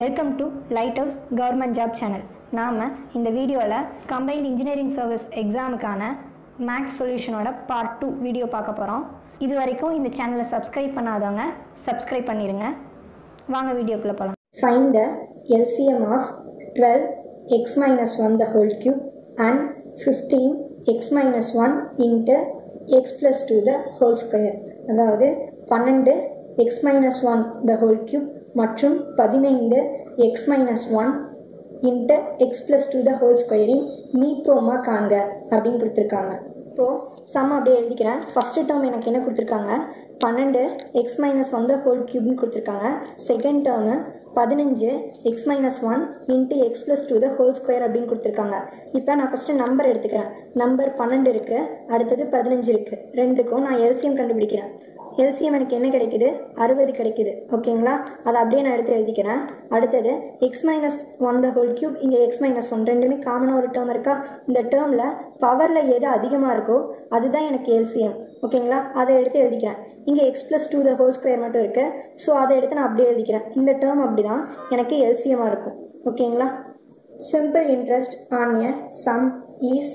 welcome to light house government job channel நாம் இந்த வீடியோவில் கம்பைன்ட் இன்ஜினியரிங் சர்வீஸ் எக்ஸாமுக்கான மேக்ஸ் சொல்யூஷனோட பார்ட் டூ வீடியோ பார்க்க போகிறோம் இது வரைக்கும் இந்த சேனலை சப்ஸ்கிரைப் பண்ணாதவங்க சப்ஸ்கிரைப் பண்ணிடுங்க வாங்க வீடியோக்குள்ளே போகலாம் find the LCM of twelve x minus one the whole cube and fifteen x minus one into x plus two the whole square அதாவது பன்னெண்டு x minus one the whole cube மற்றும் பதினைந்து x minus one into x plus two the whole ஸ்கொயரின் மீப்போமா காண்க அப்படின்னு கொடுத்துருக்காங்க இப்போது சம் அப்படியே எழுதிக்கிறேன் ஃபஸ்ட்டு டேர்ம் எனக்கு என்ன கொடுத்துருக்காங்க பன்னெண்டு x minus one the whole க்யூப்னு கொடுத்துருக்காங்க செகண்ட் டேர்மு பதினஞ்சு x minus one into x plus two the whole square அப்படின்னு கொடுத்துருக்காங்க இப்போ நான் ஃபஸ்ட்டு நம்பர் எடுத்துக்கிறேன் நம்பர் பன்னெண்டு இருக்குது அடுத்தது பதினஞ்சு இருக்குது ரெண்டுக்கும் நான் எல்சிஎம் கண்டுபிடிக்கிறேன் எல்சிஎம் எனக்கு என்ன கிடைக்குது அறுபது கிடைக்குது ஓகேங்களா அதை அப்படியே நான் எடுத்து எழுதிக்கிறேன் அடுத்தது x minus one the whole cube இங்கே எக்ஸ் மைனஸ் ஒன் ரெண்டுமே காமனாக ஒரு டேர்ம் இருக்கா இந்த டேர்மில் பவரில் எது அதிகமாக இருக்கோ அதுதான் எனக்கு எல்சிஎம் ஓகேங்களா அதை எடுத்து எழுதிக்கிறேன் இங்கே x plus two the whole square மட்டும் இருக்குது ஸோ அதை எடுத்து நான் அப்படியே எழுதிக்கிறேன் இந்த டேர்ம் அப்படி தான் எனக்கு எல்சிஎமாக இருக்கும் ஓகேங்களா simple interest on a sum is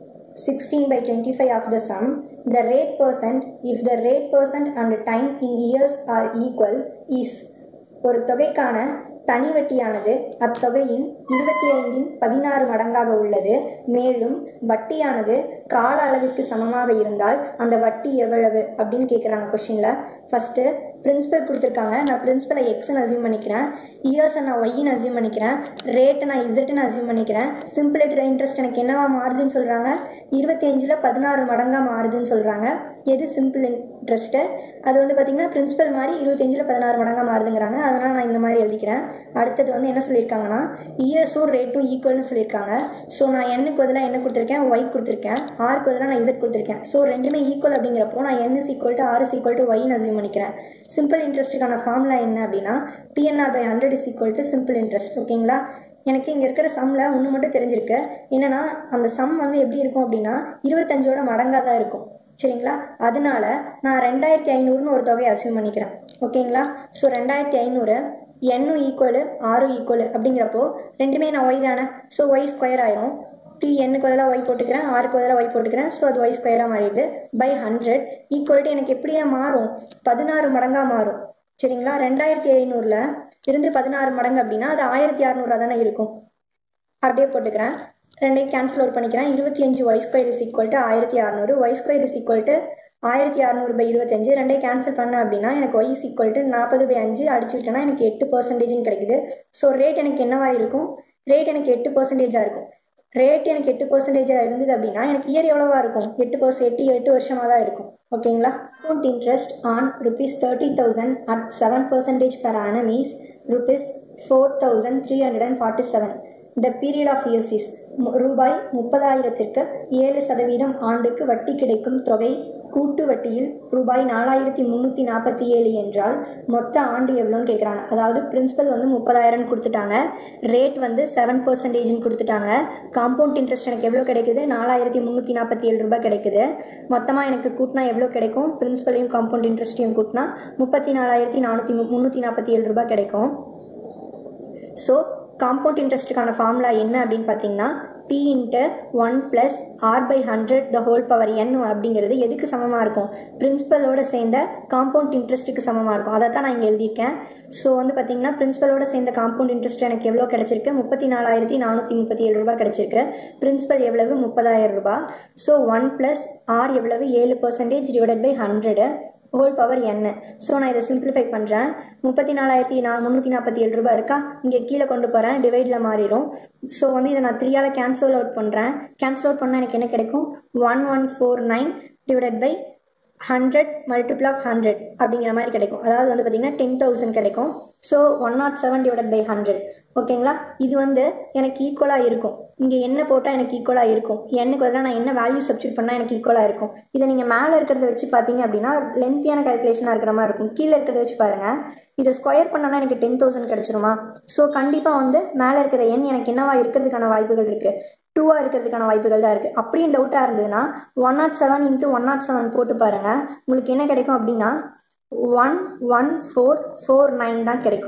16 by 25 of the sum, the rate percent, if the rate percent and time in years are equal, is ஒரு தொகைக்கான தனி வட்டியானது அத்தொகையின் இருபத்தி ஐந்தின் பதினாறு மடங்காக உள்ளது மேலும் வட்டியானது கால அளவிற்கு சமமாக இருந்தால் அந்த வட்டி எவ்வளவு அப்படின்னு கேட்குறாங்க கொஷினில் ஃபஸ்ட்டு பிரின்சிபல் கொடுத்துருக்காங்க நான் பிரின்சிபலை எக்ஸ்ன்னு அசியூம் பண்ணிக்கிறேன் இயர்ஸை நான் ஒய்ன்னு அசியூம் பண்ணிக்கிறேன் ரேட்டை நான் இசட்டுன்னு அசியூம் பண்ணிக்கிறேன் சிம்பிள் இன்ட்ரெஸ்ட் எனக்கு என்னவா மாறுதுன்னு சொல்கிறாங்க இருபத்தி அஞ்சில் பதினாறு மடங்காக மாறுதுன்னு சொல்கிறாங்க எது சிம்பிள் இன்ட்ரெஸ்ட்டு அது வந்து பார்த்திங்கன்னா பிரின்சிபல் மாதிரி இருபத்தஞ்சில் பதினாறு மடங்காக மாறுதுங்கிறாங்க அதனால் நான் இந்த மாதிரி எழுதிக்கிறேன் அடுத்தது வந்து என்ன சொல்லியிருக்காங்கன்னா இயர்ஸும் ரேட்டும் ஈக்குவல்னு சொல்லியிருக்காங்க ஸோ நான் என்னுக்கு பதிலாக என்ன கொடுத்துருக்கேன் ஒய் கொடுத்துருக்கேன் ஆருக்கு பதிலாக நான் இசட் கொடுத்துருக்கேன் ஸோ ரெண்டுமே ஈக்குவல் அப்படிங்கிறப்போ நான் n is equal to r is equal to ஒய்னு அசியூம் பண்ணிக்கிறேன் சிம்பிள் இன்ட்ரெஸ்ட்டுக்கான ஃபார்முலா என்ன அப்படின்னா PNR by hundred is equal to simple interest ஓகேங்களா எனக்கு இங்கே இருக்கிற சம்மில் ஒன்று மட்டும் தெரிஞ்சிருக்கு என்னென்னா அந்த சம் வந்து எப்படி இருக்கும் அப்படின்னா இருபத்தஞ்சோட மடங்காக தான் இருக்கும் சரிங்களா அதனால நான் ரெண்டாயிரத்தி ஐநூறுன்னு ஒரு தொகையை அசியூம் பண்ணிக்கிறேன் ஓகேங்களா ஸோ ரெண்டாயிரத்தி ஐநூறு என்னும் ஈக்குவலு ஆறும் ஈக்குவலு அப்படிங்கிறப்போ ரெண்டுமே நான் ஒய் தானே ஸோ ஒய் ஸ்கொயர் ஆயிரும் டி எண்ணுக்கு பதிலாக ஒய் போட்டுக்கிறேன் ஆறுக்கு பதிலாக ஒய் போட்டுக்கிறேன் ஸோ அது ஒய் ஸ்கொயராக மாறிடுது பை ஹண்ட்ரட் ஈக்குவல்ட்டு எனக்கு எப்படியா மாறும் பதினாறு மடங்காக மாறும் சரிங்களா ரெண்டாயிரத்தி ஐநூறில் இருந்து பதினாறு மடங்கு அப்படின்னா அது ஆயிரத்தி அறநூறுவா தானே இருக்கும் அப்படியே போட்டுக்கிறேன் ரெண்டையும் கேன்சல் அவுட் பண்ணிக்கிறேன் இருபத்தி அஞ்சு y square is equal to ஆயிரத்தி அறநூறு y square is equal to ஆயிரத்தி அறநூறு பை இருபத்தஞ்சு ரெண்டையும் கேன்சல் பண்ணேன் அப்படின்னா எனக்கு ஒய் இஸ் ஈக்குவல் டு நாற்பது பை அஞ்சு அடிச்சு விட்டேன்னா எனக்கு எட்டு பர்சன்டேஜ்னு கிடைக்குது ஸோ ரேட் எனக்கு என்னவா இருக்கும் ரேட் எனக்கு எட்டு பர்சன்டேஜாக இருக்கும் ரேட் எனக்கு எட்டு பர்சன்டேஜாக இருந்தது அப்படின்னா எனக்கு இயர் எவ்வளோவா இருக்கும் எட்டு பர்சன்ட் எட்டு எட்டு வருஷமாக தான் இருக்கும் ஓகேங்களா account interest on rupees thirty thousand at seven percentage per annum is rupees four thousand three hundred and forty seven the period of years is ரூபாய் முப்பதாயிரத்திற்கு ஏழு சதவீதம் ஆண்டுக்கு வட்டி கிடைக்கும் தொகை கூட்டு வட்டியில் ரூபாய் நாலாயிரத்தி முந்நூற்றி நாற்பத்தி ஏழு என்றால் மொத்த ஆண்டு எவ்வளோன்னு கேட்குறாங்க அதாவது பிரின்சிபல் வந்து முப்பதாயிரம் கொடுத்துட்டாங்க ரேட் வந்து செவன் பர்சன்டேஜ்னு கொடுத்துட்டாங்க காம்பவுண்ட் இன்ட்ரெஸ்ட் எனக்கு எவ்வளோ கிடைக்குது நாலாயிரத்தி முந்நூற்றி நாற்பத்தி ஏழு ரூபாய் கிடைக்குது மொத்தமாக எனக்கு கூட்டினா எவ்வளோ கிடைக்கும் பிரின்சிபலையும் காம்பவுண்ட் இன்ட்ரெஸ்ட்டையும் கூட்டினா முப்பத்தி நாலாயிரத்தி நானூற்றி முந்நூற்றி நாற்பத்தி ஏழு ரூபாய் கிடைக்கும் ஸோ காம்பவுண்ட் இன்ட்ரெஸ்ட்டுக்கான ஃபார்முலா என்ன அப்படின்னு பார்த்தீங்கன்னா P into one plus R by hundred the whole power N அப்படிங்கிறது எதுக்கு சமமாக இருக்கும் பிரின்சிபலோட சேர்ந்த காம்பவுண்ட் இன்ட்ரெஸ்ட்டுக்கு சமமாக இருக்கும் அதை தான் நான் இங்கே எழுதியிருக்கேன் ஸோ வந்து பார்த்தீங்கன்னா பிரின்சிபலோட சேர்ந்த காம்பவுண்ட் இன்ட்ரெஸ்ட் எனக்கு எவ்வளோ கிடச்சிருக்கு முப்பத்தி நாலாயிரத்தி நானூற்றி முப்பத்தி ஏழு ரூபாய் கிடச்சிருக்கு பிரின்சிபல் எவ்வளவு முப்பதாயிரம் ரூபாய் ஸோ ஒன் ப்ளஸ் ஆர் எவ்வளவு ஏழு percentage divided by hundred whole power என்ன ஸோ நான் இதை சிம்பிளிஃபை பண்ணுறேன் முப்பத்தி நாலாயிரத்தி நான் முந்நூற்றி நாற்பத்தி ஏழு ரூபாய் இருக்கா இங்கே கீழே கொண்டு போகிறேன் டிவைடில் மாறிடும் ஸோ வந்து இதை நான் த்ரீயால் கேன்சல் அவுட் பண்ணுறேன் கேன்சல் அவுட் பண்ணால் எனக்கு என்ன கிடைக்கும் one one four nine divided by hundred multiple of hundred அப்படிங்கிற மாதிரி கிடைக்கும் அதாவது வந்து பார்த்திங்கன்னா டென் தௌசண்ட் கிடைக்கும் so one nought seven divided by hundred ஓகேங்களா இது வந்து எனக்கு ஈக்குவலாக இருக்கும் இங்கே என்ன போட்டால் எனக்கு ஈக்குவலாக இருக்கும் என்னுக்கு பதிலாக நான் என்ன வேல்யூ சப்ஸ்டியூட் பண்ணால் எனக்கு ஈக்குவலாக இருக்கும் இதை நீங்கள் மேலே இருக்கிறத வச்சு பார்த்தீங்க அப்படின்னா லென்த்தியான கால்குலேஷனாக இருக்கிற மாதிரி இருக்கும் கீழே இருக்கிறத வச்சு பாருங்கள் இதை ஸ்கொயர் பண்ணோன்னா எனக்கு டென் தௌசண்ட் கிடச்சிருமா ஸோ கண்டிப்பாக வந்து மேலே இருக்கிற எண் எனக்கு என்னவா இருக்கிறதுக்கான வாய்ப்புகள் இருக்குது டூவாக இருக்கிறதுக்கான வாய்ப்புகள் தான் இருக்குது அப்படியும் டவுட்டாக இருந்ததுன்னா one nought seven into one nought seven போட்டு பாருங்கள் உங்களுக்கு என்ன கிடைக்கும் அப்படின்னா one one four four nine தான் கிடைக்கும்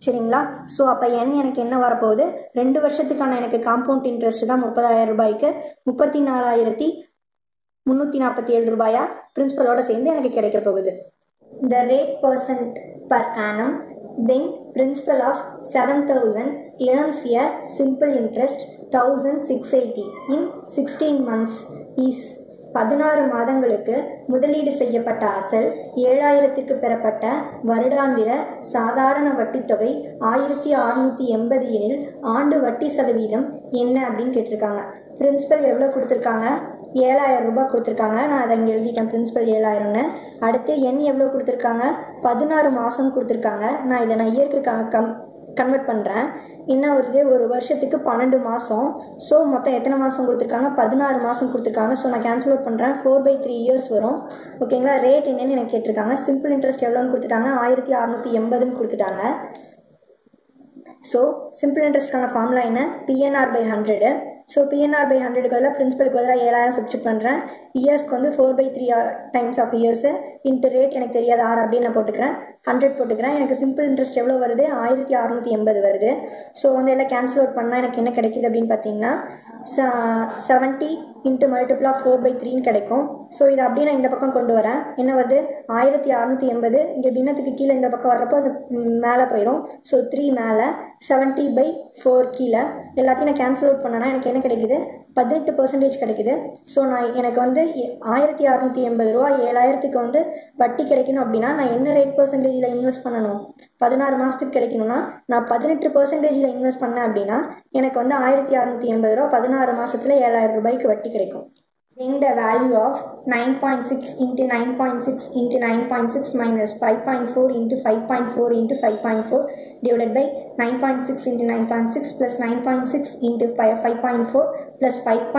சரிங்களா ஸோ அப்போ என் எனக்கு என்ன வரப்போகுது ரெண்டு வருஷத்துக்கான எனக்கு காம்பவுண்ட் இன்ட்ரெஸ்ட் தான் முப்பதாயிரம் ரூபாய்க்கு முப்பத்தி நாலாயிரத்தி முந்நூற்றி நாற்பத்தி ஏழு ரூபாயா பிரின்சிபலோட சேர்ந்து எனக்கு கிடைக்க போகுது the rate percent per annum when principal of 7000 earns a simple interest 1680 in 16 months is பதினாறு மாதங்களுக்கு முதலீடு செய்யப்பட்ட அசல் ஏழாயிரத்துக்கு பெறப்பட்ட வருடாந்திர சாதாரண வட்டித்தொகை ஆயிரத்தி அறுநூற்றி எண்பது எனில் ஆண்டு வட்டி சதவீதம் என்ன அப்படின்னு கேட்டிருக்காங்க பிரின்சிபல் எவ்வளோ கொடுத்துருக்காங்க ஏழாயிரம் ரூபாய் கொடுத்துருக்காங்க நான் அதை இங்கே எழுதிட்டேன் பிரின்சிபல் ஏழாயிரம்னு அடுத்து எண் எவ்வளோ கொடுத்துருக்காங்க பதினாறு மாதம் கொடுத்துருக்காங்க நான் இதை நான் இயற்கை கம் கன்வெர்ட் பண்ணுறேன் என்ன வருது ஒரு வருஷத்துக்கு பன்னெண்டு மாதம் ஸோ மொத்தம் எத்தனை மாதம் கொடுத்துருக்காங்க பதினாறு மாதம் கொடுத்துருக்காங்க ஸோ நான் கேன்சல் அவுட் பண்ணுறேன் ஃபோர் பை த்ரீ இயர்ஸ் வரும் ஓகேங்களா ரேட் என்னன்னு எனக்கு கேட்டிருக்காங்க சிம்பிள் இன்ட்ரெஸ்ட் எவ்வளோன்னு கொடுத்துட்டாங்க ஆயிரத்தி அறநூற்றி எண்பதுன்னு கொடுத்துட்டாங்க ஸோ சிம்பிள் இன்ட்ரெஸ்ட்கான ஃபார்முலா என்ன PNR by hundred so PNR by ஹண்ட்ரடுக்கு பதிலாக பிரின்சிபலுக்கு பதிலாக ஏழாயிரம் சப்ஸ்டியூட் பண்ணுறேன் இயர்ஸ்க்கு வந்து four by three times of years into rate எனக்கு தெரியாது ஆறு அப்படின்னு நான் போட்டுக்கிறேன் ஹண்ட்ரட் போட்டுக்கிறேன் எனக்கு சிம்பிள் இன்ட்ரெஸ்ட் எவ்வளோ வருது ஆயிரத்தி அறநூற்றி எண்பது வருது ஸோ வந்து எல்லாம் கேன்சல் அவுட் பண்ணால் எனக்கு என்ன கிடைக்குது அப்படின்னு பார்த்தீங்கன்னா seventy into multiple of four by த்ரீன்னு கிடைக்கும் ஸோ இதை அப்படியே நான் இந்த பக்கம் கொண்டு வரேன் என்ன வருது ஆயிரத்தி அறநூற்றி எண்பது இங்கே பின்னத்துக்கு கீழே இந்த பக்கம் வர்றப்போ அது மேலே போயிடும் ஸோ த்ரீ மேலே செவன்ட்டி பை ஃபோர் கீழே எல்லாத்தையும் நான் கேன்சல் அவுட் பண்ணனா எனக்கு என்ன கிடைக்குது பதினெட்டு பர்சன்டேஜ் கிடைக்குது ஸோ நான் எனக்கு வந்து ஆயிரத்தி அறநூற்றி எண்பது ரூபா ஏழாயிரத்துக்கு வந்து வட்டி கிடைக்கணும் அப்படின்னா நான் என்ன ரேட் பர்சன்டேஜில் இன்வெஸ்ட் பண்ணணும் பதினாறு மாதத்துக்கு கிடைக்கணும்னா நான் பதினெட்டு பர்சன்டேஜில் இன்வெஸ்ட் பண்ணேன் அப்படின்னா எனக்கு வந்து ஆயிரத்தி அறநூற்றி எண்பது ரூபா பதினாறு மாதத்தில் ஏழாயிரம் ரூபாய்க்கு வட்டி கிடைக்கும் then the value of 9.6 into 9.6 into 9.6 minus 5.4 into 5.4 into 5.4 divided by 9.6 into 9.6 plus 9.6 into 5.4 plus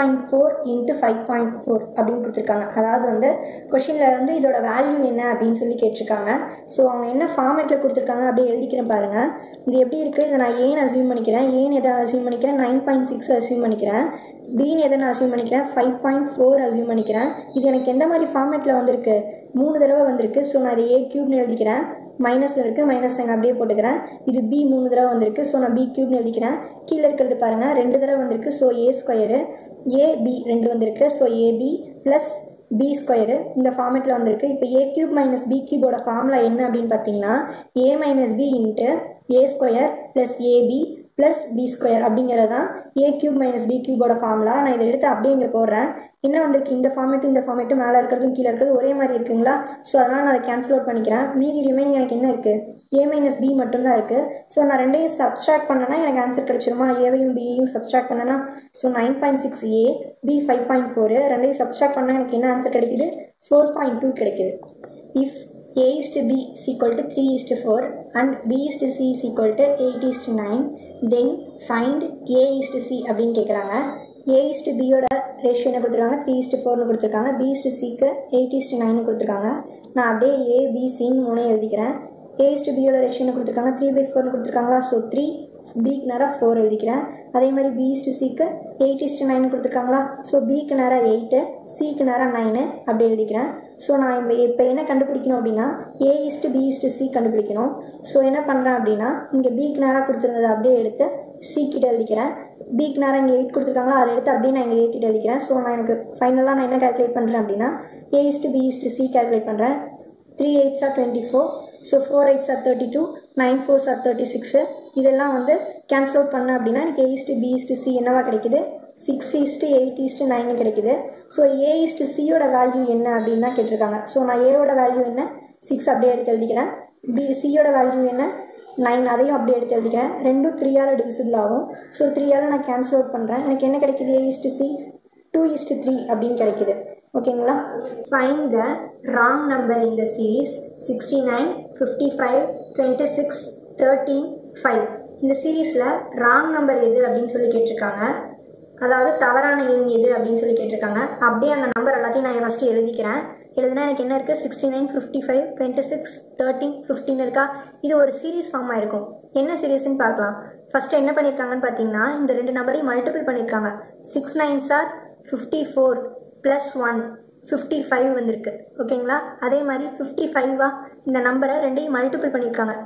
5.4 into 5.4 அப்படின்னு கொடுத்துருக்காங்க அதாவது வந்து கொஷினில் வந்து இதோட வேல்யூ என்ன அப்படின்னு சொல்லி கேட்டிருக்காங்க ஸோ அவங்க என்ன ஃபார்மேட்டில் கொடுத்துருக்காங்க அப்படியே எழுதிக்கிறேன் பாருங்கள் இது எப்படி இருக்குது இதை நான் ஏன் அசியூம் பண்ணிக்கிறேன் ஏன் எதை அசியூம் பண்ணிக்கிறேன் நைன் பாயிண்ட் சிக்ஸ் அசியூம் பண்ணிக்கிறேன் பின்னு எதை நான் அசியூம் பண்ணிக்கிறேன் ஃபைவ் பாயிண்ட் ஃபோர் அசியூம் பண்ணிக்கிறேன் இது எனக்கு எந்த மாதிரி ஃபார்மேட்டில் வந்திருக்கு மூணு தடவை வந்திருக்கு ஸோ நான் இதை ஏ க்யூப்னு எழுதிக்கிறேன் மைனஸ் இருக்குது மைனஸ் அங்கே அப்படியே போட்டுக்கிறேன் இது பி மூணு தடவை வந்திருக்கு ஸோ நான் பி க்யூப்னு எழுதிக்கிறேன் கீழே இருக்கிறது பாருங்கள் ரெண்டு தடவை வந்திருக்கு so A square A B ரெண்டு வந்திருக்கு so AB plus B square இந்த ஃபார்மேட்டில் வந்திருக்கு இப்போ ஏ கியூப் மைனஸ் பி கியூபோட ஃபார்முலா என்ன அப்படின்னு பார்த்தீங்கன்னா A minus B into A square plus AB plus B square அப்படிங்கிறது தான் ஏ கியூப் மைனஸ் பி கியூபோட ஃபார்முலா நான் இதை எடுத்து அப்படியே இங்கே போடுறேன் என்ன வந்திருக்கு இந்த ஃபார்மேட்டும் இந்த ஃபார்மேட்டும் மேலே இருக்கிறதும் கீழே இருக்கிறது ஒரே மாதிரி இருக்குங்களா ஸோ அதனால் நான் அதை கேன்சல் அவுட் பண்ணிக்கிறேன் மீதி ரிமைனிங் எனக்கு என்ன இருக்குது ஏ மைனஸ் பி மட்டும்தான் இருக்குது ஸோ நான் ரெண்டையும் சப்ஸ்ட்ராக்ட் பண்ணேன்னா எனக்கு ஆன்சர் கிடச்சிருமா ஏவையும் பியையும் சப்ஸ்ட்ராக்ட் பண்ணேன்னா so nine point six A B five point four ரெண்டையும் சப்ஸ்ட்ராக்ட் பண்ணால் எனக்கு என்ன ஆன்சர் கிடைக்குது ஃபோர் பாயிண்ட் டூ கிடைக்குது if a is to b is equal to 3 is to 4 and b is to c is equal to 8 is to 9 then find a is to c அப்படின்னு கேட்குறாங்க a is to b யோட ratio என்ன கொடுத்துருக்காங்க three is to ஃபோர்னு கொடுத்துருக்காங்க B is to சிக்கு eight is to nine கொடுத்துருக்காங்க நான் அப்படியே ஏ பி சின்னு மூணே எழுதிக்கிறேன் ஏ இஸ் டு பியோட ரேஷியோ என்ன கொடுத்துருக்காங்க த்ரீ பை ஃபோர்னு கொடுத்துருக்காங்களா ஸோ த்ரீ பிக்கு நேராக ஃபோர் எழுதிக்கிறேன் அதே மாதிரி பி இஸ் டு சிக்கு எயிட் இஸ் டு நைன் கொடுத்துருக்காங்களா ஸோ பிக்கு நேராக எயிட்டு சிக்கு நேராக நைனு அப்படி எழுதிக்கிறேன் ஸோ நான் இப்போ இப்போ என்ன கண்டுபிடிக்கணும் அப்படின்னா A is to B is to C கண்டுபிடிக்கணும் ஸோ என்ன பண்ணுறேன் அப்படின்னா இங்கே பிக்கு நேராக கொடுத்துருந்ததை அப்படியே எடுத்து சி கிட்ட எழுதிக்கிறேன் பிக்கு நேரம் இங்கே எயிட் கொடுத்துருக்காங்களா அதை எடுத்து அப்படியே நான் இங்கே ஏ கிட்ட எழுதிக்கிறேன் ஸோ நான் எனக்கு ஃபைனலாக நான் என்ன கால்குலேட் பண்ணுறேன் அப்படின்னா A is to B is to C calculate பண்ணுறேன் three eights are twenty four so four eights are thirty two nine fours are thirty six இதெல்லாம் வந்து கேன்சல் அவுட் பண்ணேன் அப்படின்னா எனக்கு A is to B is to C என்னவா கிடைக்குது six is to eight is to nine கிடைக்குது so A is to சியோட value என்ன அப்படின்னு தான் கேட்டிருக்காங்க ஸோ நான் ஏவோட வேல்யூ என்ன சிக்ஸ் அப்படியே எடுத்து எழுதிக்கிறேன் பி சியோட வேல்யூ என்ன நைன் அதையும் அப்படியே எடுத்து எழுதிக்கிறேன் ரெண்டும் த்ரீயால் டிவிசிபிள் ஆகும் ஸோ த்ரீயால் நான் கேன்சல் அவுட் பண்ணுறேன் எனக்கு என்ன கிடைக்குது A is to C two is to three அப்படின்னு கிடைக்குது ஓகேங்களா ஃபைன் த ராங் நம்பர் இந்த series sixty nine fifty five twenty six thirteen five இந்த சீரீஸில் ராங் நம்பர் எது அப்படின்னு சொல்லி கேட்டிருக்காங்க அதாவது தவறான எண் எது அப்படின்னு சொல்லி கேட்டிருக்காங்க அப்படியே அந்த நம்பர் எல்லாத்தையும் நான் ஃபஸ்ட்டு எழுதிக்கிறேன் எழுதுனா எனக்கு என்ன இருக்குது sixty nine fifty five twenty six thirteen fifteen இருக்கா இது ஒரு சீரீஸ் ஃபார்மாக இருக்கும் என்ன சீரீஸ்னு பார்க்கலாம் ஃபஸ்ட்டு என்ன பண்ணியிருக்காங்கன்னு பார்த்தீங்கன்னா இந்த ரெண்டு நம்பரையும் மல்டிபிள் பண்ணியிருக்காங்க six nine are fifty four plus one fifty five வந்திருக்கு ஓகேங்களா அதே மாதிரி ஃபிஃப்டி ஃபைவா இந்த நம்பரை ரெண்டையும் மல்டிபிள் பண்ணியிருக்காங்க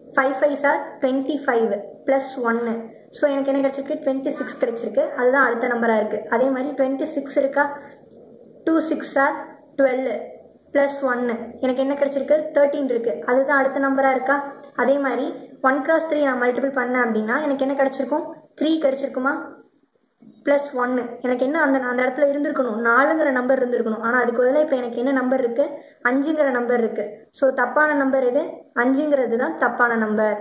five five are twenty five plus ஒன்று ஸோ எனக்கு என்ன கிடச்சிருக்கு டுவெண்ட்டி சிக்ஸ் கிடச்சிருக்கு அதுதான் அடுத்த நம்பராக இருக்குது அதே மாதிரி டுவெண்ட்டி சிக்ஸ் இருக்கா two six are twelve plus ஒன்று எனக்கு என்ன கிடச்சிருக்கு தேர்ட்டீன் இருக்குது அதுதான் அடுத்த நம்பராக இருக்கா அதே மாதிரி ஒன் கிராஸ் த்ரீ நான் மல்டிபிள் பண்ணேன் அப்படின்னா எனக்கு என்ன கிடச்சிருக்கும் த்ரீ கிடச்சிருக்குமா ப்ளஸ் ஒன்று எனக்கு என்ன அந்த அந்த இடத்துல இருந்திருக்கணும் நாலுங்கிற நம்பர் இருந்திருக்கணும் ஆனால் அதுக்கு பதிலாக இப்போ எனக்கு என்ன நம்பர் இருக்குது அஞ்சுங்கிற நம்பர் இருக்குது ஸோ தப்பான நம்பர் எது அஞ்சுங்கிறது தான் தப்பான நம்பர்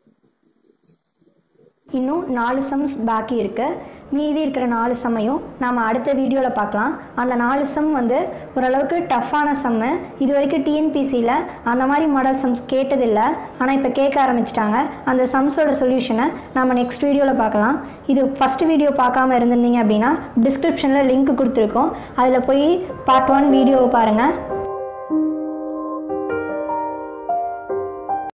இன்னும் நாலு சம்ஸ் பாக்கி இருக்குது மீதி இருக்கிற நாலு சம்மையும் நாம் அடுத்த வீடியோவில் பார்க்கலாம் அந்த நாலு சம் வந்து ஓரளவுக்கு டஃப்பான சம்மு இது வரைக்கும் டிஎன்பிசியில் அந்த மாதிரி மாடல் சம்ஸ் கேட்டதில்லை ஆனால் இப்போ கேட்க ஆரம்பிச்சிட்டாங்க அந்த சம்ஸோட சொல்யூஷனை நம்ம நெக்ஸ்ட் வீடியோவில் பார்க்கலாம் இது ஃபஸ்ட் வீடியோ பார்க்காம இருந்திருந்தீங்க அப்படின்னா டிஸ்கிரிப்ஷனில் லிங்க் கொடுத்துருக்கோம் அதில் போய் பார்ட் ஒன் வீடியோவை பாருங்கள்